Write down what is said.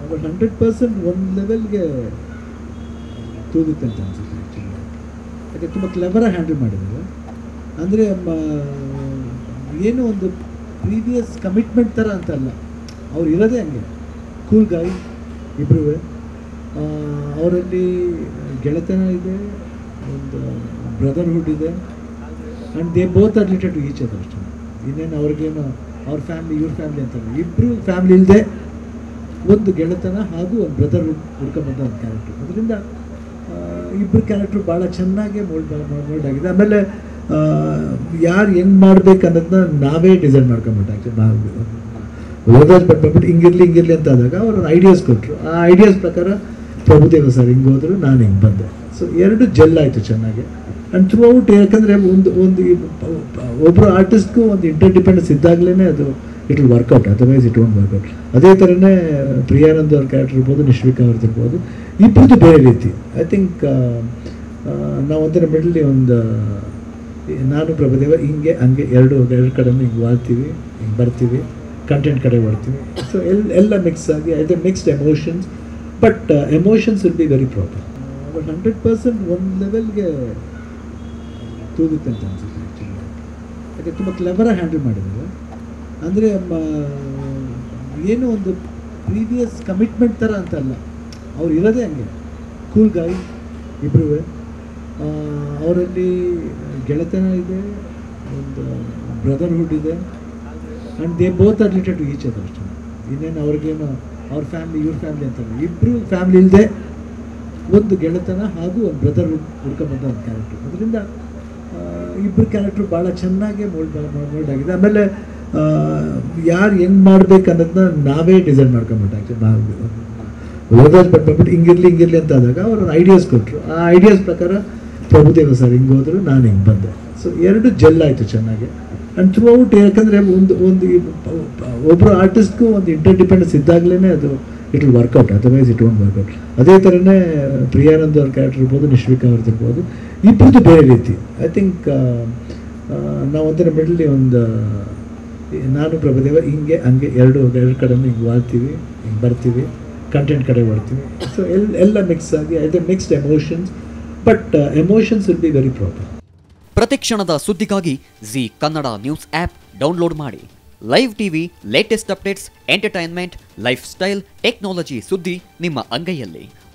but hundred percent ಒಂದು ಲೆವೆಲ್ಗೆ ತೂಗುತ್ತೆ ಅಂತ ಅನ್ಸುತ್ತೆ ಆ್ಯಕ್ಚುಲಿ ಯಾಕೆ ತುಂಬ ಕ್ಲೆವರಾಗಿ ಹ್ಯಾಂಡಲ್ ಮಾಡಿದ್ದಾರೆ ಅಂದರೆ ಏನು ಒಂದು ಪ್ರೀವಿಯಸ್ ಕಮಿಟ್ಮೆಂಟ್ ಥರ ಅಂತ ಅಲ್ಲ ಅವ್ರು ಇರೋದೇ ಹಂಗೆ ಕೂಲ್ ಗಾಯ್ ಇಬ್ಬರೂ ಅವರಲ್ಲಿ ಗೆಳೆತನ ಇದೆ ಒಂದು ಬ್ರದರ್ಹುಡ್ ಇದೆ and they both are related to each other ಅಷ್ಟೇ ಇನ್ನೇನು ಅವ್ರಿಗೇನು ಅವ್ರ ಫ್ಯಾಮ್ಲಿ ಇವ್ರ ಫ್ಯಾಮ್ಲಿ ಅಂತಲ್ಲ ಇಬ್ಬರು ಫ್ಯಾಮ್ಲಿ ಇಲ್ಲದೆ ಒಂದು ಗೆಳೆತನ ಹಾಗೂ ಒಂದು ಬ್ರದರ್ಹುಡ್ ಹುಡ್ಕೊಂಬಂದ ಒಂದು ಕ್ಯಾರೆಕ್ಟರ್ ಅದರಿಂದ ಇಬ್ಬರು ಕ್ಯಾರೆಕ್ಟ್ರು ಭಾಳ ಚೆನ್ನಾಗಿ ಮೋಲ್ಡ್ ಮೋಲ್ಡ್ ಆಗಿದೆ ಆಮೇಲೆ ಯಾರು ಹೆಂಗೆ ಮಾಡ್ಬೇಕು ಅನ್ನೋದನ್ನ ನಾವೇ ಡಿಸೈನ್ ಮಾಡ್ಕೊಂಬಿಟ್ಟು ಆ್ಯಕ್ಚುಲಿ ನಾವು ಓದೋದು ಬಟ್ ಬಂದ್ಬಿಟ್ಟು ಹಿಂಗಿರ್ಲಿ ಹಿಂಗಿರ್ಲಿ ಅಂತ ಆದಾಗ ಅವರು ಒಂದು ಐಡಿಯಾಸ್ ಕೊಟ್ಟರು ಆ ಐಡಿಯಾಸ್ ಪ್ರಕಾರ ಪ್ರಭುದೇವ ಸರ್ ಹಿಂಗೆ ಹೋದ್ರು ನಾನು ಹಿಂಗೆ ಬಂದೆ ಸೊ ಎರಡು ಜೆಲ್ ಆಯಿತು ಚೆನ್ನಾಗಿ ಆ್ಯಂಡ್ ಥ್ರೂ ಔಟ್ ಯಾಕಂದರೆ ಒಂದು ಒಂದು ಈ ಪ- ಪ- ಒಬ್ಬರು ಆರ್ಟಿಸ್ಟ್ಗೂ ಒಂದು ಇಂಟರ್ ಡಿಪೆಂಡೆನ್ಸ್ ಇದ್ದಾಗಲೇ ಅದು it will work out otherwise it won't work out ಅದೇ ಥರನೇ ಪ್ರಿಯಾನಂದ್ ಅವ್ರ ಕ್ಯಾರೆಕ್ಟರ್ ಇರ್ಬೋದು ನಿಶ್ವಿಕಾ ಅವ್ರದ್ದು ಇರ್ಬೋದು ಇಬ್ಬರದ್ದು ಬೇರೆ ರೀತಿ ಐ ಥಿಂಕ್ ನಾವು ಒಂಥರ ಮಿಡಲಿ ಒಂದು ನಾನು ಪ್ರಭುದೇವ ಹಿಂಗೆ ಹಂಗೆ ಎರಡು ಎರಡು ಕಡೆನೂ ಹಿಂಗೆ ವಾಳ್ತೀವಿ ಹಿಂಗೆ ಬರ್ತೀವಿ ಕಂಟೆಂಟ್ ಕಡೆ ಬರ್ತೀವಿ ಸೊ ಎಲ್ ಎಲ್ಲ ಮಿಕ್ಸ್ ಆಗಿ I mixed emotions but emotions will be very proper but hundred percent ಒಂದು ಲೆವೆಲ್ಗೆ ತೂಗುತ್ತೆ ಅಂತ ಅನ್ಸುತ್ತೆ ಆ್ಯಕ್ಚುಲಿ ಯಾಕೆ ತುಂಬ ಕ್ಲೆವರಾಗಿ ಹ್ಯಾಂಡಲ್ ಮಾಡಿದ್ದಾರೆ ಅಂದರೆ ಏನು ಒಂದು ಪ್ರೀವಿಯಸ್ ಕಮಿಟ್ಮೆಂಟ್ ಥರ ಅಂತ ಅಲ್ಲ ಅವ್ರು ಇರೋದೇ ಹಂಗೆ ಕೂಲ್ ಗಾಯ್ ಇಬ್ಬರೂ ಅವರಲ್ಲಿ ಗೆಳೆತನ ಇದೆ ಒಂದು ಬ್ರದರ್ಹುಡ್ ಇದೆ and they both are related to each other ಅಷ್ಟೇ ಇನ್ನೇನು ಅವ್ರಿಗೇನು ಅವ್ರ ಫ್ಯಾಮ್ಲಿ ಇವ್ರ ಫ್ಯಾಮ್ಲಿ ಅಂತಲ್ಲ ಇಬ್ಬರು ಫ್ಯಾಮ್ಲಿ ಇಲ್ಲದೆ ಒಂದು ಗೆಳೆತನ ಹಾಗೂ ಒಂದು ಬ್ರದರ್ಹುಡ್ ಹುಡ್ಕೊಂಬಂದ ಒಂದು ಕ್ಯಾರೆಕ್ಟರ್ ಅದರಿಂದ ಇಬ್ಬರು ಕ್ಯಾರೆಕ್ಟ್ರು ಭಾಳ ಚೆನ್ನಾಗಿ ಮೋಲ್ಡ್ ಮೋಲ್ಡ್ ಆಗಿದೆ ಆಮೇಲೆ ಯಾರು ಹೆಂಗೆ ಮಾಡ್ಬೇಕು ಅನ್ನೋದನ್ನ ನಾವೇ ಡಿಸೈನ್ ಮಾಡ್ಕೊಂಬಿಟ್ಟು ಆ್ಯಕ್ಚುಲಿ ನಾವು ಓದೋದು ಬಟ್ ಬಂದ್ಬಿಟ್ಟು ಹಿಂಗಿರ್ಲಿ ಹಿಂಗಿರ್ಲಿ ಅಂತ ಆದಾಗ ಅವರು ಒಂದು ಐಡಿಯಾಸ್ ಕೊಟ್ಟರು ಆ ಐಡಿಯಾಸ್ ಪ್ರಕಾರ ಪ್ರಭುದೇವ ಸರ್ ಹಿಂಗೆ ಹೋದ್ರು ನಾನು ಹಿಂಗೆ ಬಂದೆ ಸೊ ಎರಡು ಜೆಲ್ ಆಯಿತು ಚೆನ್ನಾಗಿ ಆ್ಯಂಡ್ ಥ್ರೂ ಔಟ್ ಯಾಕಂದರೆ ಒಂದು ಒಂದು ಈ ಪ- ಪ- ಒಬ್ಬರು ಆರ್ಟಿಸ್ಟ್ಗೂ ಒಂದು ಇಂಟರ್ ಡಿಪೆಂಡೆನ್ಸ್ ಇದ್ದಾಗಲೇ ಅದು it will work out otherwise it won't work out ಅದೇ ಥರನೇ ಪ್ರಿಯಾನಂದ್ ಅವ್ರ ಕ್ಯಾರೆಕ್ಟರ್ ಇರ್ಬೋದು ನಿಶ್ವಿಕಾ ಅವ್ರದ್ದು ಇರ್ಬೋದು ಇಬ್ಬರದ್ದು ಬೇರೆ ರೀತಿ ಐ ಥಿಂಕ್ ನಾವು ಒಂಥರ ಮಿಡಲಿ ಒಂದು ನಾನು ಪ್ರಭುದೇವ ಹಿಂಗೆ ಹಂಗೆ ಎರಡು ಎರಡು ಕಡೆನೂ ಹಿಂಗೆ ವಾಳ್ತೀವಿ ಹಿಂಗೆ ಬರ್ತೀವಿ ಕಂಟೆಂಟ್ ಕಡೆ ಬರ್ತೀವಿ ಸೊ ಎಲ್ ಎಲ್ಲ ಮಿಕ್ಸ್ ಆಗಿ I mixed emotions but emotions will be very proper ಪ್ರತಿಕ್ಷಣದ ಸುದ್ದಿಗಾಗಿ Zee Kannada news app download ಮಾಡಿ live TV latest updates entertainment lifestyle technology ಸುದ್ದಿ ನಿಮ್ಮ ಅಂಗೈಯಲ್ಲಿ